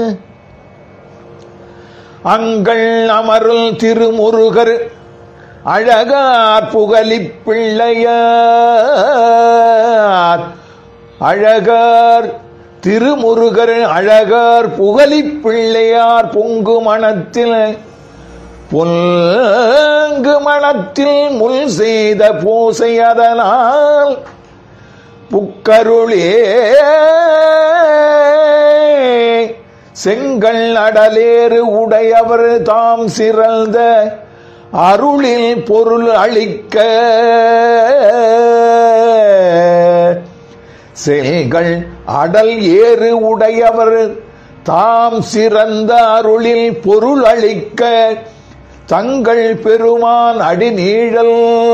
uncle அமருள் திருமுருகர் அழகார் புகழிப் பிள்ளையார் அழகார் திருமுருகர் அழகார் புகழிப் பிள்ளையார் பொங்கு மனத்தில் பொங்கு மனத்தில் முள் செய்த பூசை அதனால் புக்கருளே செங்கல் அடலேறு உடையவர் தாம் சிறந்த அருளில் பொருள் அளிக்க செல்கள் அடல் ஏறு உடையவர் தாம் சிறந்த அருளில் பொருள் அளிக்க தங்கள் பெருமான் அடிநீழல்